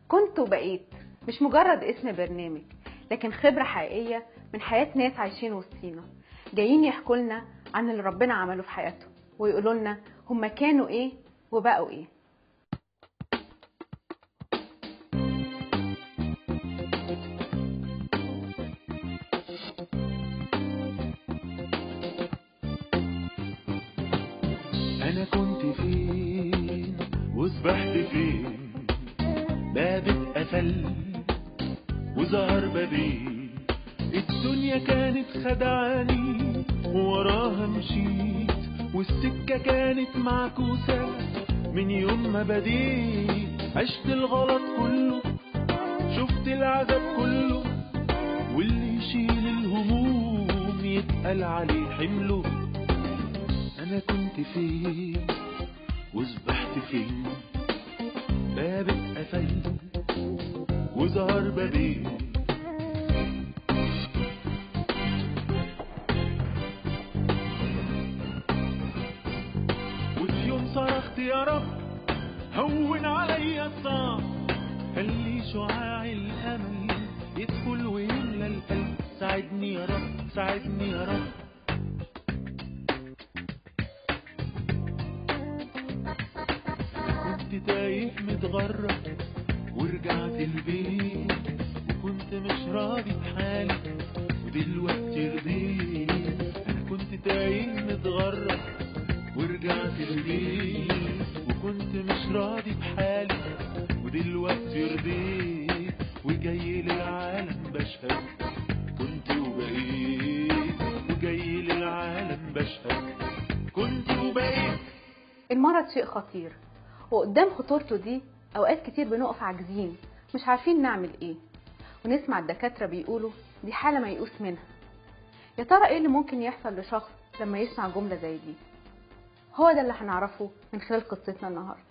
كنت وبقيت مش مجرد اسم برنامج لكن خبرة حقيقية من حياة ناس عايشين وسطينا جايين يحكوا لنا عن اللي ربنا عمله في حياتهم ويقولوا لنا هم كانوا ايه وبقوا ايه انا كنت فين وسبحت فين باب اتقفل وظهر بابين الدنيا كانت خدعاني ووراها مشيت والسكة كانت معكوسة من يوم ما بديت عشت الغلط كله شفت العذاب كله واللي يشيل الهموم يتقل عليه حمله انا كنت فين وسبحت فين باب اتقفل وظهر بابين وفي يوم صرخت يا رب هون عليا الصعب خلي شعاع الامل يدخل ويملى القلب ساعدني يا رب ساعدني يا رب كنت تايه متغرب ورجعت البيت وكنت مش راضي بحالي ودلوقتي رضيت انا كنت تايه متغرب ورجعت البيت وكنت مش راضي بحالي ودلوقتي رضيت وجاي للعالم بشهد كنت وبقيت وجاي للعالم بشهد كنت وبقيت المرض شيء خطير وقدام خطورته دي اوقات كتير بنقف عاجزين مش عارفين نعمل ايه ونسمع الدكاترة بيقولوا دي حالة ميؤوس منها يا ترى ايه اللي ممكن يحصل لشخص لما يسمع جملة زي دي هو ده اللي هنعرفه من خلال قصتنا النهارده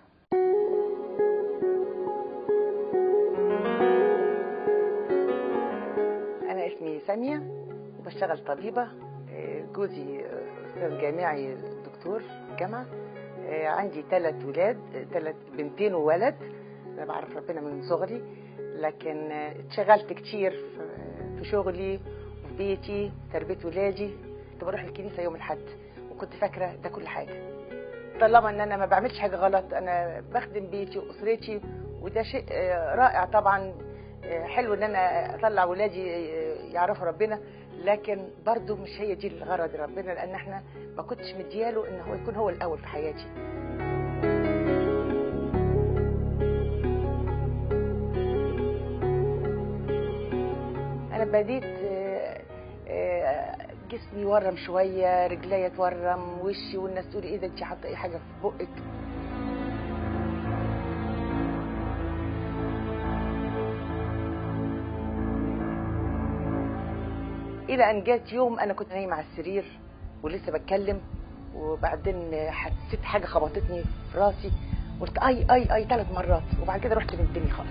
أنا اسمي سامية وبشتغل طبيبة آه، جوزي آه، أستاذ جامعي دكتور جامعة آه، عندي ثلاث ولاد ثلاث بنتين وولد أنا بعرف ربنا من صغري لكن آه، اتشغلت كتير في- في شغلي وفي بيتي تربية ولادي كنت بروح الكنيسة يوم الأحد وكنت فاكرة ده كل حاجة طالما ان انا ما بعملش حاجه غلط انا بخدم بيتي واسرتي وده شيء آه، رائع طبعا آه، حلو ان انا اطلع ولادي آه، يعرفوا ربنا لكن برضو مش هي دي الغرض ربنا لان احنا ما كنتش مدياله ان هو يكون هو الاول في حياتي انا بديت آه، آه، جسمي ورم شويه رجليا تورم وشي والناس تقول ايه ده انت حاطه ايه حاجه في بقك الى ان جات يوم انا كنت نايمه على السرير ولسه بتكلم وبعدين حسيت حاجه خبطتني في راسي قلت اي اي اي ثلاث مرات وبعد كده رحت من الدنيا خالص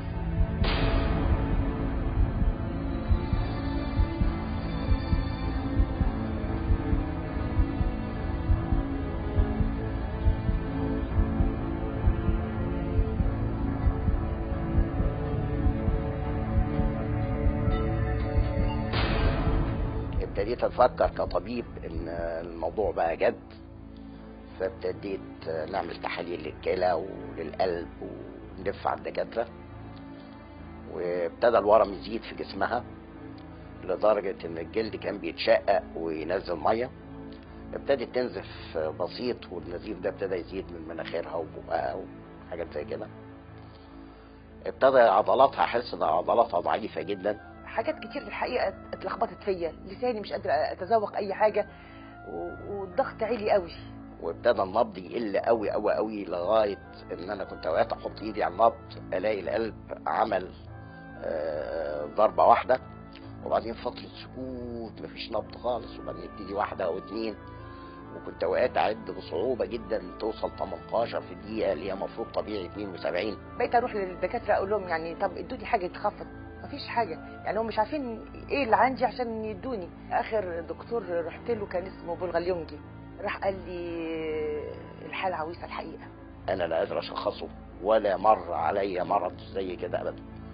ابتديت افكر كطبيب ان الموضوع بقى جد فابتديت نعمل تحاليل للكلى وللقلب ونلف على الدكاتره وابتدى الورم يزيد في جسمها لدرجه ان الجلد كان بيتشقق وينزل ميه ابتدت تنزف بسيط والنزيف ده ابتدى يزيد من مناخيرها وبقها وحاجات زي كده ابتدى عضلاتها احس ان عضلاتها ضعيفه جدا حاجات كتير في الحقيقه اتلخبطت فيا لساني مش قادره اتذوق اي حاجه و- والضغط عالي قوي وابتدى النبض يقل قوي قوي قوي لغايه ان انا كنت اوقات احط ايدي على النبض الاقي القلب عمل آه، ضربه واحده وبعدين فتره سكوت مفيش نبض خالص وبعدين يبتدي واحده او اتنين وكنت اوقات اعد بصعوبه جدا توصل 18 في الدقيقه اللي هي المفروض طبيعي 72 بقيت اروح للدكاتره اقول لهم يعني طب ادوني حاجه تخفض مفيش حاجه يعني هم مش عارفين ايه اللي عندي عشان يدوني اخر دكتور رحت له كان اسمه بلغليونجي راح قال لي الحاله عويصه الحقيقه انا لا قادر اشخصه ولا مر عليا مرض زي كده ابدا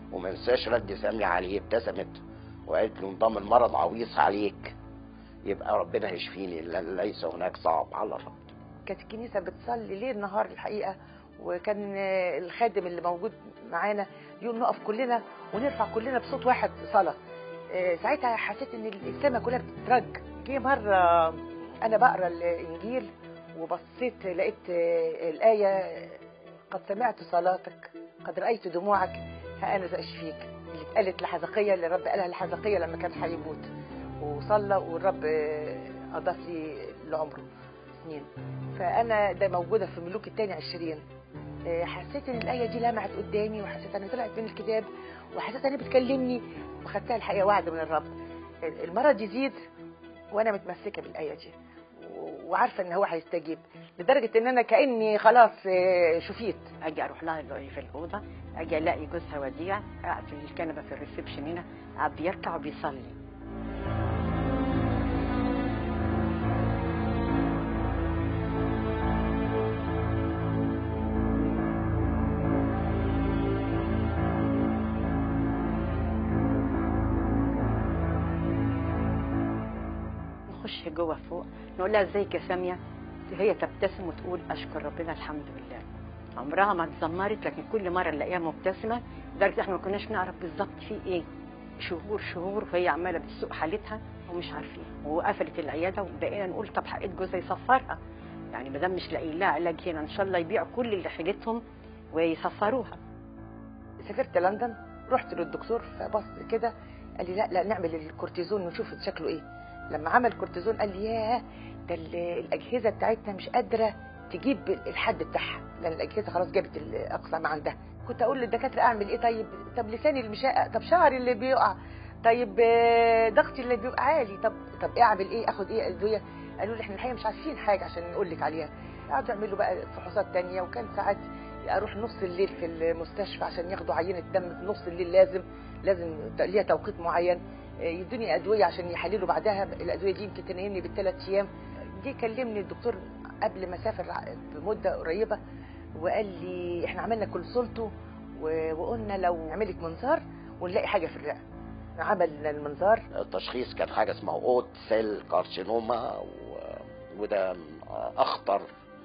وما انساش رد سامية عليه ابتسمت وقالت له انضم المرض عويص عليك يبقى ربنا يشفيني ل- ليس هناك صعب على الرب كانت الكنيسه بتصلي ليل نهار الحقيقه وكان آه، الخادم اللي موجود معانا يقول نقف كلنا ونرفع كلنا بصوت واحد صلاه آه، ساعتها حسيت ان السماء كلها بتترج جه مره انا بقرا الانجيل وبصيت لقيت آه، الايه قد سمعت صلاتك قد رايت دموعك ها انا ذا اشفيك اللي اتقالت لحزقيه اللي الرب قالها لحزقيه لما كان هيموت وصلى والرب آه، اضاف لي لعمره سنين فانا ده موجوده في ملوك الثاني عشرين آه، حسيت ان الايه دي لمعت قدامي وحسيت انها طلعت من الكتاب وحسيت انها بتكلمني وخدتها الحقيقه وعد من الرب المرض يزيد وانا متمسكه بالايه دي و- وعارفه ان هو هيستجيب لدرجه ان انا كاني خلاص آه، شفيت اجي اروح لها اللي في الاوضه اجي الاقي جوزها وديع قاعد في الكنبه في الريسبشن هنا قاعد بيركع وبيصلي نخش جوه فوق نقول لها ازيك يا ساميه هي تبتسم وتقول اشكر ربنا الحمد لله عمرها ما اتذمرت لكن كل مره نلاقيها مبتسمه لدرجه احنا ما كناش نعرف بالظبط في ايه شهور شهور وهي عماله بتسوق حالتها ومش عارفين وقفلت العياده وبقينا نقول طب حقيقه جوزها يصفرها يعني ما دام مش لاقيين لها علاج هنا ان شاء الله يبيعوا كل اللي حيلتهم ويصفروها سافرت لندن رحت للدكتور فبص كده قال لي لا لا نعمل الكورتيزون ونشوف شكله ايه لما عمل كورتيزون قال لي ياه ده ال- الاجهزه بتاعتنا مش قادره تجيب الحد بتاعها لان الاجهزه خلاص جابت ال- اقصى ما عندها كنت اقول للدكاتره اعمل ايه طيب طب لساني اللي مش طب شعري اللي بيقع طيب آه، ضغطي اللي بيبقى عالي طب طب ايه اعمل ايه اخد ايه ادويه قالوا لي احنا الحقيقه مش عارفين حاجه عشان نقول لك عليها قعدوا يعملوا بقى فحوصات تانية وكان ساعات اروح نص الليل في المستشفى عشان ياخدوا عينه دم في نص الليل لازم لازم ليها توقيت معين آه، يدوني ادويه عشان يحللوا بعدها الادويه دي يمكن تنيمني بالثلاث ايام جه كلمني الدكتور قبل ما اسافر بمده قريبه وقال لي احنا عملنا كونسولته و- وقلنا لو نعملك منظار ونلاقي حاجه في الرئه عملنا المنظار التشخيص كان حاجه اسمها اوت سيل كارسينوما و... وده اخطر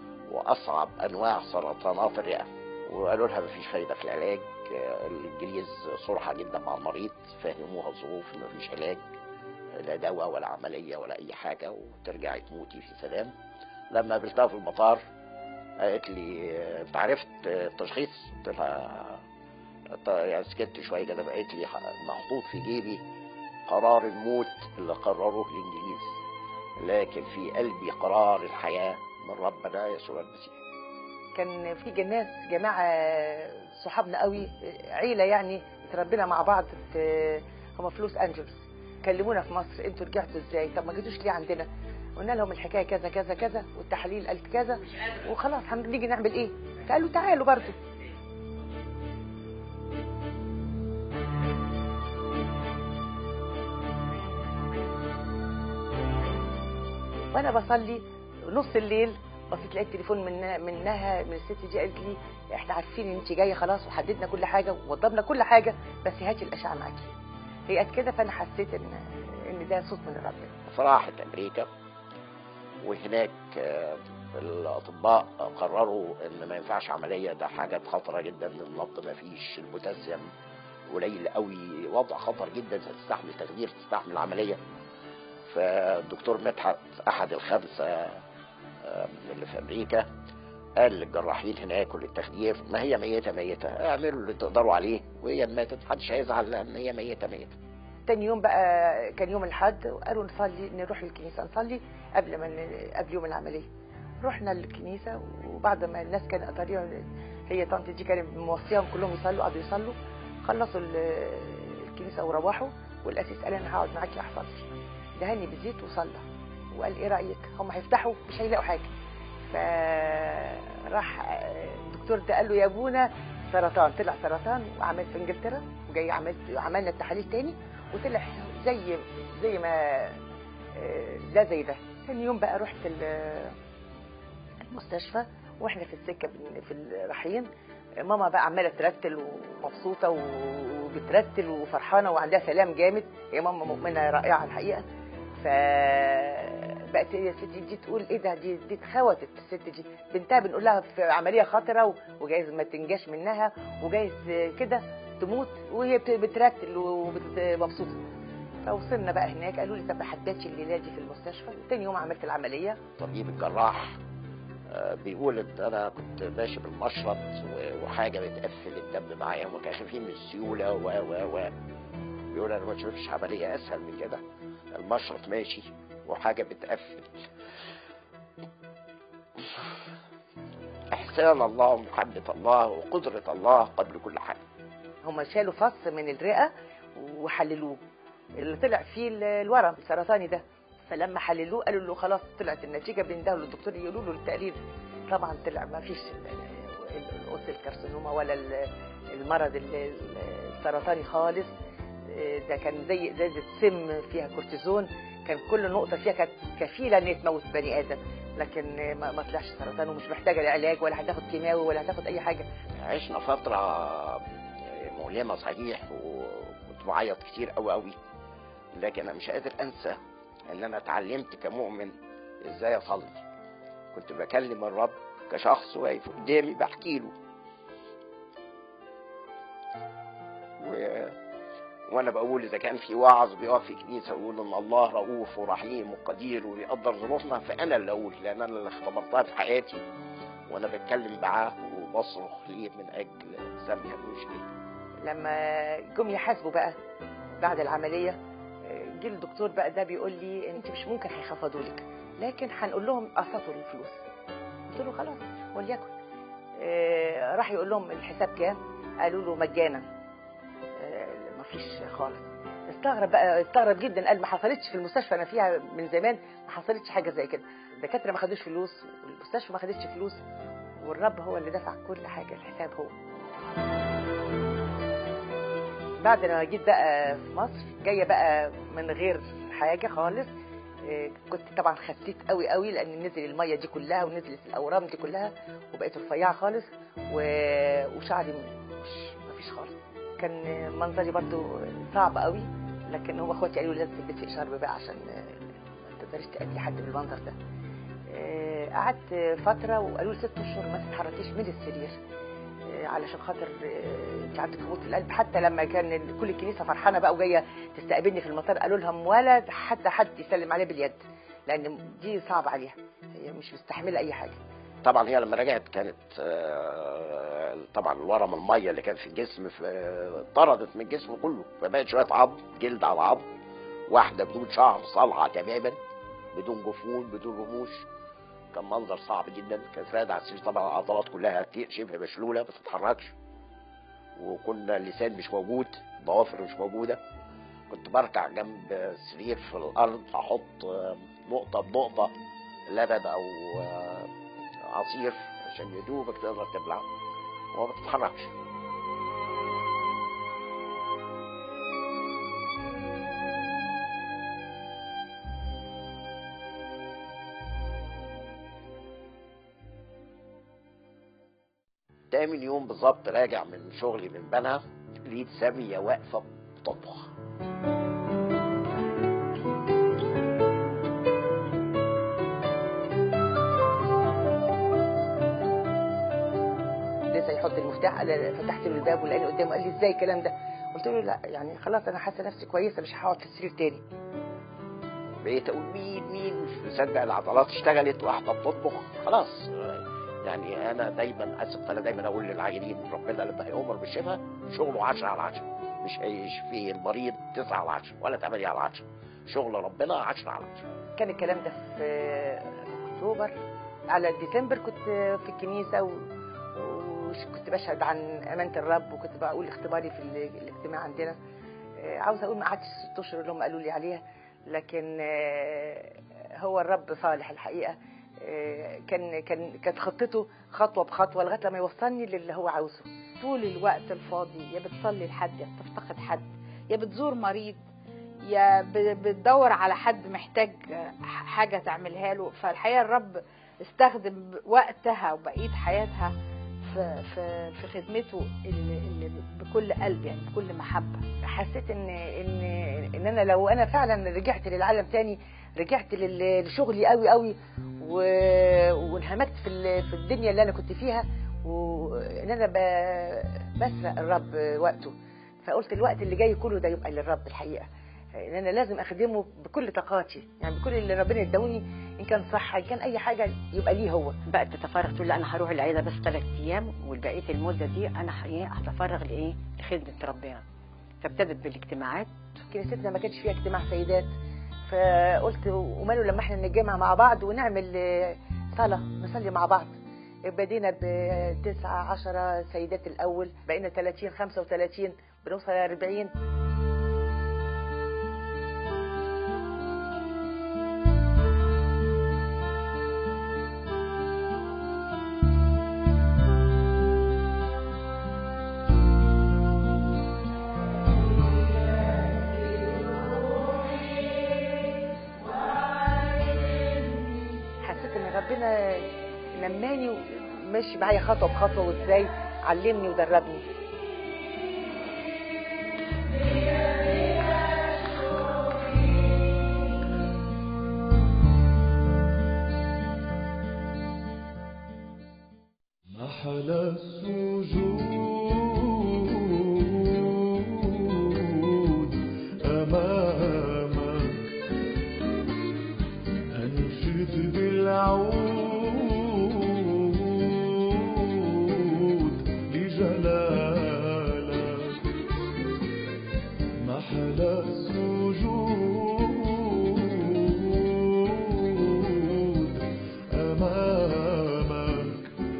واصعب انواع سرطانات الرئه وقالوا لها مفيش فايده في العلاج الانجليز صرحه جدا مع المريض فهموها الظروف ان مفيش علاج لا دواء ولا عمليه ولا اي حاجه وترجعي تموتي في سلام لما قابلتها في المطار قالت لي انت عرفت التشخيص قلت لها ط- يعني سكت شويه كده قالت لي محطوط في جيبي قرار الموت اللي قرروه الانجليز لكن في قلبي قرار الحياه من ربنا يسوع المسيح كان في ناس جماعه صحابنا قوي عيله يعني اتربينا مع بعض في هم في لوس انجلوس كلمونا في مصر انتوا رجعتوا ازاي طب ما جيتوش ليه عندنا قلنا لهم الحكايه كذا كذا كذا والتحاليل قالت كذا وخلاص هنيجي نعمل ايه فقالوا تعالوا برضو وانا بصلي نص الليل بصيت لقيت تليفون من منها من الست دي قالت لي احنا عارفين ان انت جايه خلاص وحددنا كل حاجه ووضبنا كل حاجه بس هاتي الاشعه معاكي هي قالت كده فانا حسيت ان ان ده صوت من الرب فراحت امريكا وهناك آه، الاطباء قرروا ان ما ينفعش عمليه ده حاجه خطره جدا النبض ما فيش البوتاسيوم قليل قوي وضع خطر جدا تستحمل تخدير تستحمل عمليه فالدكتور مدحت احد الخمسه آه، اللي في امريكا قال للجراحين هناك وللتخدير ما هي ميته ميته اعملوا اللي تقدروا عليه وهي ماتت محدش هيزعل لان هي ميته ميته تاني يوم بقى كان يوم الاحد وقالوا نصلي نروح الكنيسه نصلي قبل ما ن- قبل يوم العمليه رحنا الكنيسه وبعد ما الناس كانوا قطرية هي طنط دي كانت موصيهم كلهم يصلوا قعدوا يصلوا خلصوا ال- الكنيسه وروحوا والاسيس قال انا هقعد معاكي احفظ لي دهني بزيت وصلى وقال ايه رايك هم هيفتحوا مش هيلاقوا حاجه فراح الدكتور ده قال له يا ابونا سرطان طلع سرطان وعملت في انجلترا وجاي عملت عملنا التحاليل تاني وطلع زي زي ما آه، لا زي ده تاني يوم بقى رحت ال- المستشفى واحنا في السكه بن- في الرحيين ماما بقى عماله ترتل ومبسوطه وبترتل وفرحانه وعندها سلام جامد هي ماما مؤمنه رائعه الحقيقه ف بقت هي الست دي تقول ايه ده دي دي اتخوتت الست دي بنتها بنقول لها في عمليه خطره و- وجايز ما تنجاش منها وجايز كده تموت وهي بت- بترتل ومبسوطه فوصلنا بقى هناك قالوا لي طب ما حددش الليله دي في المستشفى تاني يوم عملت العمليه طبيب الجراح آه، بيقول ان انا كنت ماشي بالمشرط و- وحاجه بتقفل الدم معايا وما كانش فيه من السيوله و و و بيقول انا ما شفتش عمليه اسهل من كده المشرط ماشي وحاجه بتقفل احسان الله ومحبه الله وقدره الله قبل كل حاجه هم شالوا فص من الرئه وحللوه اللي طلع فيه ال- الورم السرطاني ده فلما حللوه قالوا له خلاص طلعت النتيجه بيندهوا للدكتور يقولوا له التقرير طبعا طلع ما فيش القص الكارسينوما ولا ال- المرض ال- ال- السرطاني خالص ده كان زي ازازه سم فيها كورتيزون كان كل نقطه فيها كانت كفيله ان هي تموت بني ادم لكن ما ما طلعش سرطان ومش محتاجه لعلاج ولا هتاخد كيماوي ولا هتاخد اي حاجه عشنا فترة مؤلمة صحيح وكنت بعيط كتير قوي قوي لكن انا مش قادر انسى ان انا اتعلمت كمؤمن ازاي اصلي كنت بكلم الرب كشخص واقف قدامي بحكي له و... وانا بقول اذا كان في وعظ بيقف في كنيسه يقول ان الله رؤوف ورحيم وقدير ويقدر ظروفنا فانا اللي اقول لان انا اللي اختبرتها في حياتي وانا بتكلم معاه وبصرخ ليه من اجل ساميه المشكله لما جم يحاسبوا بقى بعد العمليه آه، جه الدكتور بقى ده بيقول لي انت مش ممكن هيخفضوا لك لكن هنقول لهم قسطوا الفلوس قلت له خلاص وليكن آه، راح يقول لهم الحساب كام قالوا له مجانا آه، مفيش خالص استغرب بقى استغرب جدا قال ما حصلتش في المستشفى انا فيها من زمان ما حصلتش حاجه زي كده الدكاتره ما خدوش فلوس والمستشفى ما خدتش فلوس والرب هو اللي دفع كل حاجه الحساب هو بعد ما جيت بقى في مصر جايه بقى من غير حاجه خالص إيه، كنت طبعا خسيت قوي قوي لان نزل الميه دي كلها ونزلت الاورام دي كلها وبقيت رفيعه خالص و... وشعري مش مفيش خالص كان منظري برضو صعب قوي لكن هو اخواتي قالوا لي لازم تلبسي شرب بقى عشان ما تقدريش تقابلي حد بالمنظر ده إيه، قعدت فتره وقالوا لي ست اشهر ما تتحركيش من السرير آه، علشان خاطر آه، انت عندك هبوط في القلب حتى لما كان كل الكنيسه فرحانه بقى وجايه تستقبلني في المطار قالوا لهم ولا حتى حد يسلم عليها باليد لان دي صعب عليها هي مش مستحمله اي حاجه طبعا هي لما رجعت كانت آه، طبعا الورم الميه اللي كان في الجسم ف- آه، طردت من الجسم كله فبقت شويه عظم جلد على عظم واحده بدون شعر صلعه تماما بدون جفون بدون رموش كان منظر صعب جدا كانت راقده على السرير طبعا العضلات كلها شبه مشلوله ما تتحركش وكنا اللسان مش موجود ضوافر مش موجوده كنت بركع جنب السرير في الارض احط آه، نقطه بنقطه لبن او آه، عصير عشان يدوبك تقدر تبلعه وما بتتحركش تامن يوم بالظبط راجع من شغلي من بنها لقيت سامية واقفة بتطبخ لسه يحط المفتاح قال فتحت له الباب ولقاني قدامه قال لي ازاي الكلام ده قلت له لا يعني خلاص انا حاسه نفسي كويسه مش هقعد في السرير تاني بقيت اقول مين مين مش مصدق العضلات اشتغلت واحده بتطبخ خلاص يعني انا دايما اسف انا دايما اقول للعيانين ربنا لما هيؤمر بالشفاء شغله 10 على 10 مش هيشفي المريض 9 على 10 ولا 8 على 10 شغل ربنا 10 على 10 كان الكلام ده في اكتوبر على ديسمبر كنت في الكنيسه و... وكنت بشهد عن امانه الرب وكنت بقول اختباري في ال- الاجتماع عندنا آه، عاوزه اقول ما قعدتش ست اشهر اللي هم قالوا لي عليها لكن آه، هو الرب صالح الحقيقه آه، كان كان كانت خطته خطوه بخطوه لغايه لما يوصلني للي هو عاوزه طول الوقت الفاضي يا بتصلي لحد يا بتفتقد حد يا بتزور مريض يا ب- بتدور على حد محتاج حاجة تعملها له فالحقيقة الرب استخدم وقتها وبقية حياتها في في في خدمته اللي اللي بكل قلب يعني بكل محبه حسيت ان ان ان انا لو انا فعلا رجعت للعالم تاني رجعت لل- لشغلي قوي قوي و- وانهمكت في ال- في الدنيا اللي انا كنت فيها وان انا ب- بسرق الرب وقته فقلت الوقت اللي جاي كله ده يبقى للرب الحقيقه ان انا لازم اخدمه بكل طاقاتي يعني بكل اللي ربنا ادوني ان كان صحه ان كان اي حاجه يبقى ليه هو بقت تتفرغ تقول لا انا هروح العياده بس ثلاث ايام والبقيه المده دي انا ح- ايه هتفرغ لايه؟ لخدمه ربنا. فابتدت بالاجتماعات كنيستنا ما كانش فيها اجتماع سيدات فقلت وماله لما احنا نتجمع مع بعض ونعمل آه، صلاة نصلي مع بعض بدينا بتسعة عشرة سيدات الأول بقينا 30 35 بنوصل 40 حسيت ان ربنا نماني وماشي معايا خطوه بخطوه وازاي علمني ودربني محل السجود أمامك أنشد بالعود لجلالك محل السجود أمامك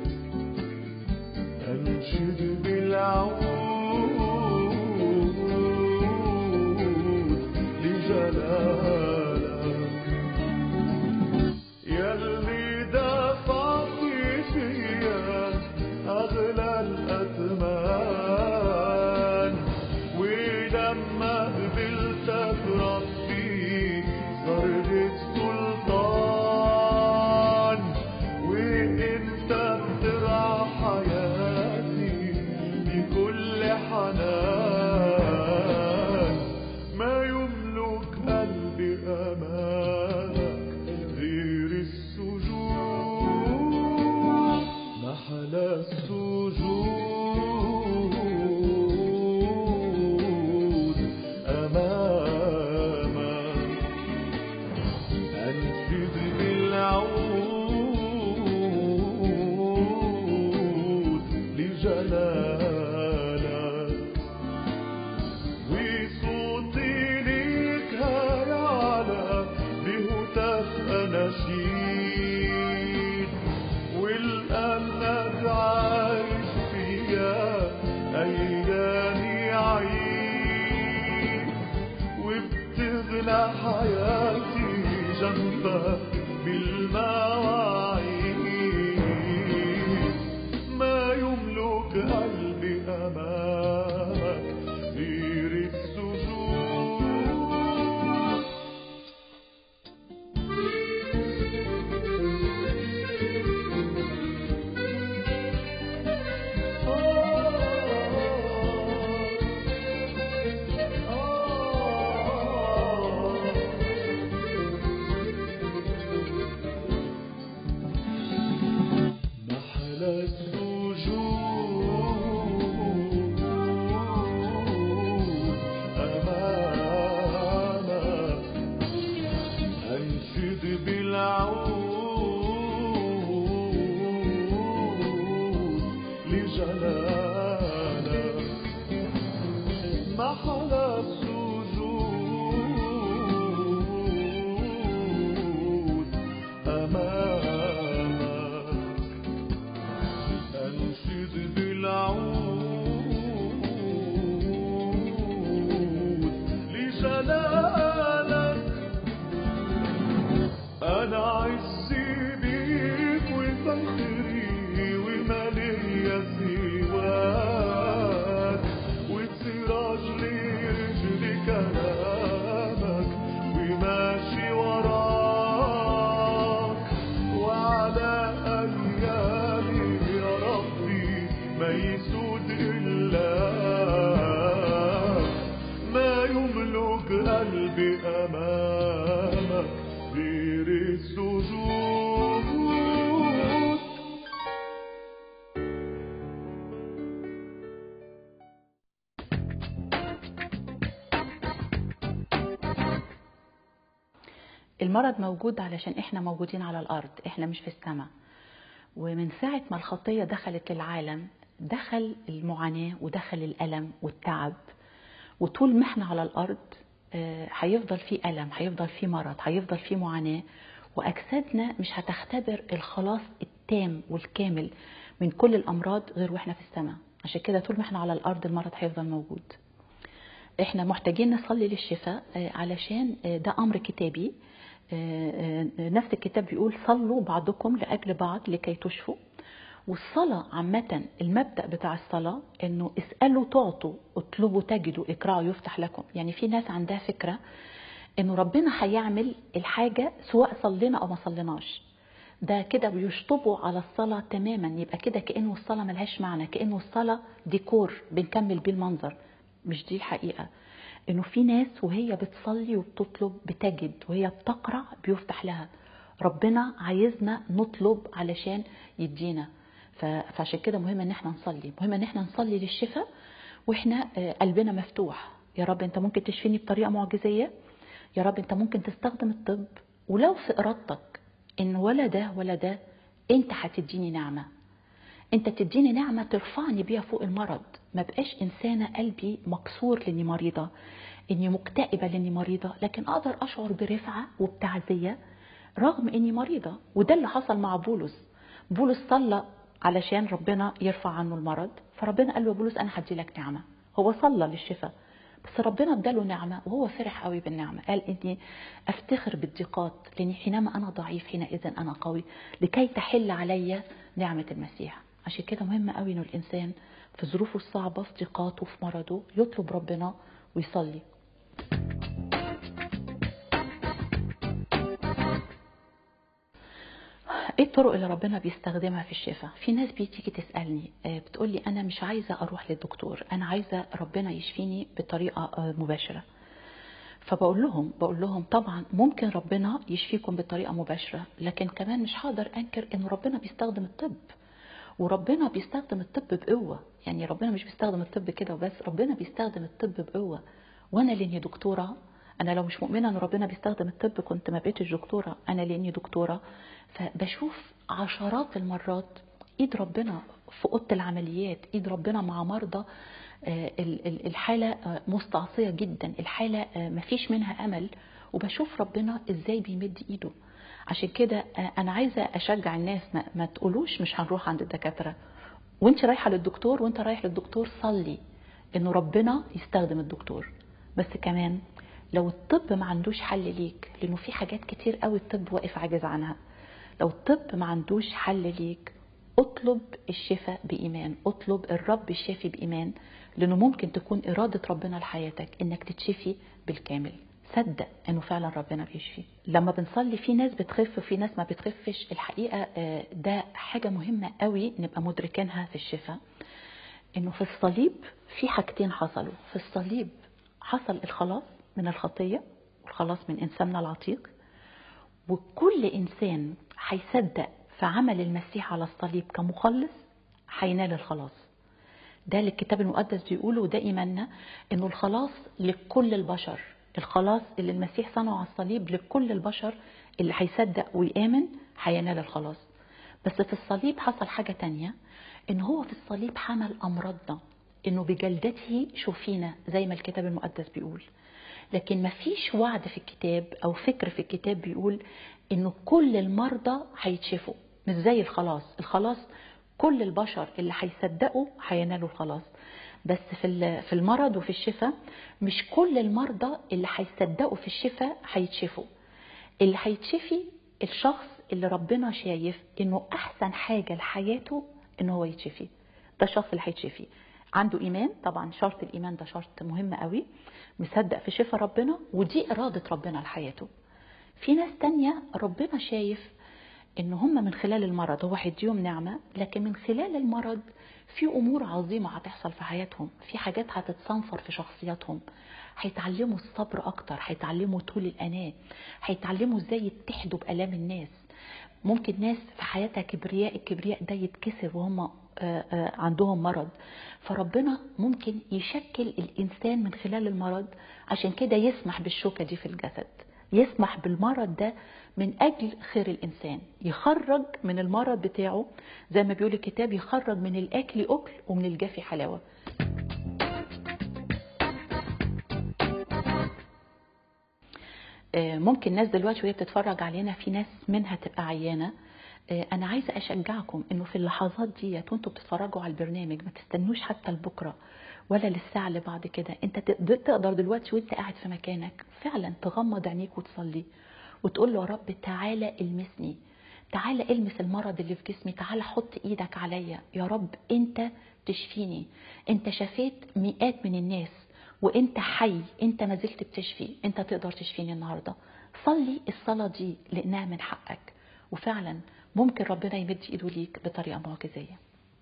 أنشد بالعود لجلالك يلي دفعت فيا أغلى الأثمان ولما قبلتك ربي صرت سلطان وانت بترعى حياتي بكل حنان ما يملك قلبي أمانك غير السجود محل السجود أمامك أنشد بالعود لجلالك وصوتي ليك هيعلى بهتاف أناشيد والأمنك عايش فيا أيامي عيد وبتغنى حياتي جنبك بالمواعيد ما يملك قلبي أمامك غير السجود محل السجود أمامك أنشد بالعود لجلالك محل السجود أمامك المرض موجود علشان احنا موجودين على الارض احنا مش في السماء ومن ساعة ما الخطية دخلت للعالم دخل المعاناة ودخل الألم والتعب وطول ما احنا على الأرض آه، هيفضل في ألم هيفضل في مرض هيفضل في معاناة وأجسادنا مش هتختبر الخلاص التام والكامل من كل الأمراض غير وإحنا في السماء عشان كده طول ما احنا على الأرض المرض هيفضل موجود احنا محتاجين نصلي للشفاء آه، علشان آه، ده أمر كتابي آه، آه، نفس الكتاب بيقول صلوا بعضكم لأجل بعض لكي تشفوا والصلاة عامة المبدأ بتاع الصلاة انه اسألوا تعطوا اطلبوا تجدوا اقرأوا يفتح لكم يعني في ناس عندها فكرة انه ربنا هيعمل الحاجة سواء صلينا او ما صليناش ده كده بيشطبوا على الصلاة تماما يبقى كده كأنه الصلاة ملهاش معنى كأنه الصلاة ديكور بنكمل بيه المنظر مش دي الحقيقة انه في ناس وهي بتصلي وبتطلب بتجد وهي بتقرع بيفتح لها ربنا عايزنا نطلب علشان يدينا ف- فعشان كده مهم ان احنا نصلي مهم ان احنا نصلي للشفاء واحنا آه، قلبنا مفتوح يا رب انت ممكن تشفيني بطريقه معجزيه يا رب انت ممكن تستخدم الطب ولو في ارادتك ان ولا ده ولا ده انت هتديني نعمه انت تديني نعمه ترفعني بيها فوق المرض ما بقاش انسانه قلبي مكسور لاني مريضه اني مكتئبه لاني مريضه لكن اقدر اشعر برفعه وبتعزيه رغم اني مريضه وده اللي حصل مع بولس بولس صلى علشان ربنا يرفع عنه المرض فربنا قال له يا بولس انا هدي لك نعمه هو صلى للشفاء بس ربنا اداله نعمه وهو فرح قوي بالنعمه قال اني افتخر بالضيقات لاني حينما انا ضعيف حينئذ انا قوي لكي تحل علي نعمه المسيح عشان كده مهم قوي انه الانسان في ظروفه الصعبه في ضيقاته في مرضه يطلب ربنا ويصلي ايه الطرق اللي ربنا بيستخدمها في الشفاء في ناس بتيجي تسالني آه، بتقولي انا مش عايزه اروح للدكتور انا عايزه ربنا يشفيني بطريقه آه، مباشره فبقول لهم بقول لهم طبعا ممكن ربنا يشفيكم بطريقه مباشره لكن كمان مش هقدر انكر ان ربنا بيستخدم الطب وربنا بيستخدم الطب بقوه يعني ربنا مش بيستخدم الطب كده وبس ربنا بيستخدم الطب بقوه وانا لاني دكتوره انا لو مش مؤمنه ان ربنا بيستخدم الطب كنت ما بقيتش دكتوره انا لاني دكتوره فبشوف عشرات المرات ايد ربنا في اوضه العمليات ايد ربنا مع مرضى آه، ال- ال- الحاله آه، مستعصيه جدا الحاله آه، مفيش منها امل وبشوف ربنا ازاي بيمد ايده عشان كده آه، انا عايزه اشجع الناس ما, ما تقولوش مش هنروح عند الدكاتره وانت رايحه للدكتور وانت رايح للدكتور صلي انه ربنا يستخدم الدكتور بس كمان لو الطب ما عندوش حل ليك لانه في حاجات كتير قوي الطب واقف عاجز عنها لو الطب ما عندوش حل ليك اطلب الشفاء بإيمان اطلب الرب الشافي بإيمان لأنه ممكن تكون إرادة ربنا لحياتك إنك تتشفي بالكامل صدق انه فعلا ربنا بيشفي لما بنصلي في ناس بتخف وفي ناس ما بتخفش الحقيقه آه، ده حاجه مهمه قوي نبقى مدركينها في الشفاء انه في الصليب في حاجتين حصلوا في الصليب حصل الخلاص من الخطيه والخلاص من انساننا العتيق وكل انسان هيصدق في عمل المسيح على الصليب كمخلص هينال الخلاص ده اللي الكتاب المقدس بيقوله وده ايماننا انه الخلاص لكل البشر الخلاص اللي المسيح صنعه على الصليب لكل البشر اللي هيصدق ويامن هينال الخلاص بس في الصليب حصل حاجه تانية ان هو في الصليب حمل امراضنا انه بجلدته شفينا زي ما الكتاب المقدس بيقول لكن ما فيش وعد في الكتاب او فكر في الكتاب بيقول انه كل المرضى هيتشفوا مش زي الخلاص الخلاص كل البشر اللي هيصدقوا هينالوا الخلاص بس في ال- في المرض وفي الشفاء مش كل المرضى اللي هيصدقوا في الشفاء هيتشفوا اللي هيتشفي الشخص اللي ربنا شايف انه احسن حاجه لحياته ان هو يتشفي ده الشخص اللي هيتشفي عنده ايمان طبعا شرط الايمان ده شرط مهم قوي مصدق في شفاء ربنا ودي اراده ربنا لحياته في ناس تانية ربنا شايف ان هم من خلال المرض هو هيديهم نعمه لكن من خلال المرض في امور عظيمه هتحصل في حياتهم في حاجات هتتصنفر في شخصياتهم هيتعلموا الصبر اكتر هيتعلموا طول الاناه هيتعلموا ازاي يتحدوا بالام الناس ممكن ناس في حياتها كبرياء الكبرياء ده يتكسر وهم آه، آه، عندهم مرض فربنا ممكن يشكل الانسان من خلال المرض عشان كده يسمح بالشوكه دي في الجسد يسمح بالمرض ده من أجل خير الإنسان يخرج من المرض بتاعه زي ما بيقول الكتاب يخرج من الأكل أكل ومن الجافي حلاوة آه، ممكن ناس دلوقتي وهي بتتفرج علينا في ناس منها تبقى عيانة آه، أنا عايزة أشجعكم إنه في اللحظات ديت وأنتوا بتتفرجوا على البرنامج ما تستنوش حتى لبكرة ولا للساعة اللي بعد كده أنت تقدر تقدر دلوقتي وأنت قاعد في مكانك فعلا تغمض عينيك وتصلي وتقول له يا رب تعالى المسني تعالى المس المرض اللي في جسمي تعالى حط ايدك عليا يا رب انت تشفيني انت شفيت مئات من الناس وانت حي انت ما زلت بتشفي انت تقدر تشفيني النهارده صلي الصلاه دي لانها من حقك وفعلا ممكن ربنا يمد ايده ليك بطريقه معجزيه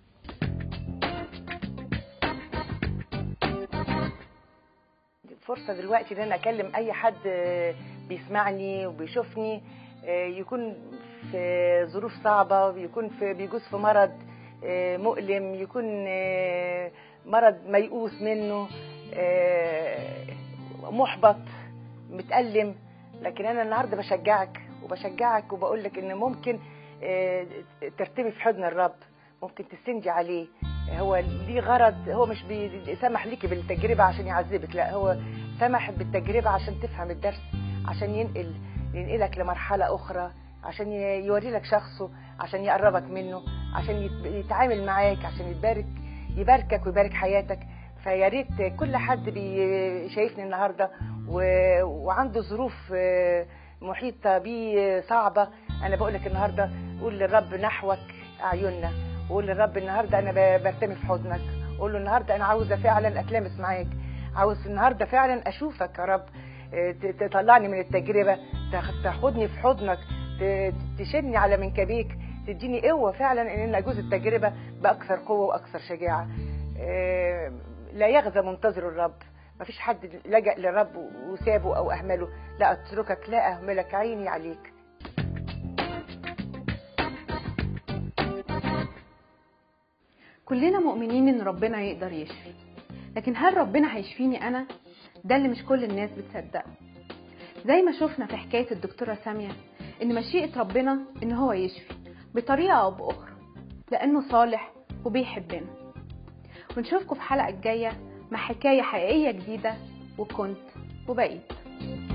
فرصة دلوقتي ان انا اكلم اي حد آه، بيسمعني وبيشوفني آه، يكون في ظروف صعبة يكون في بيجوز في مرض آه، مؤلم يكون آه، مرض ميؤوس منه آه، محبط متألم لكن انا النهارده بشجعك وبشجعك وبقول لك ان ممكن آه، ترتمي في حضن الرب ممكن تستندي عليه هو ليه غرض هو مش بيسمح ليكي بالتجربة عشان يعذبك لا هو سمح بالتجربة عشان تفهم الدرس عشان ينقل ينقلك لمرحلة أخرى عشان ي- يوري لك شخصه عشان يقربك منه عشان يت- يتعامل معاك عشان يبارك يباركك ويبارك حياتك فيا ريت كل حد بي- شايفني النهارده و- وعنده ظروف آه، محيطه بيه صعبه انا بقول لك النهارده قول للرب نحوك اعيننا وقول للرب النهارده انا ب- برتمي في حضنك قول له النهارده انا عاوزه فعلا اتلامس معاك عاوز النهارده فعلا اشوفك يا رب آه، ت- تطلعني من التجربه تاخ- تاخدني في حضنك ت- تشيلني على منكبيك تديني قوه فعلا ان انا اجوز التجربه باكثر قوه واكثر شجاعه آه، لا يغزى منتظر الرب مفيش حد لجأ للرب وسابه او اهمله لا اتركك لا اهملك عيني عليك كلنا مؤمنين ان ربنا يقدر يشفي لكن هل ربنا هيشفيني انا ده اللي مش كل الناس بتصدقه زي ما شفنا في حكايه الدكتوره ساميه ان مشيئه ربنا ان هو يشفي بطريقه او باخرى لانه صالح وبيحبنا ونشوفكم في الحلقه الجايه مع حكايه حقيقيه جديده وكنت وبقيت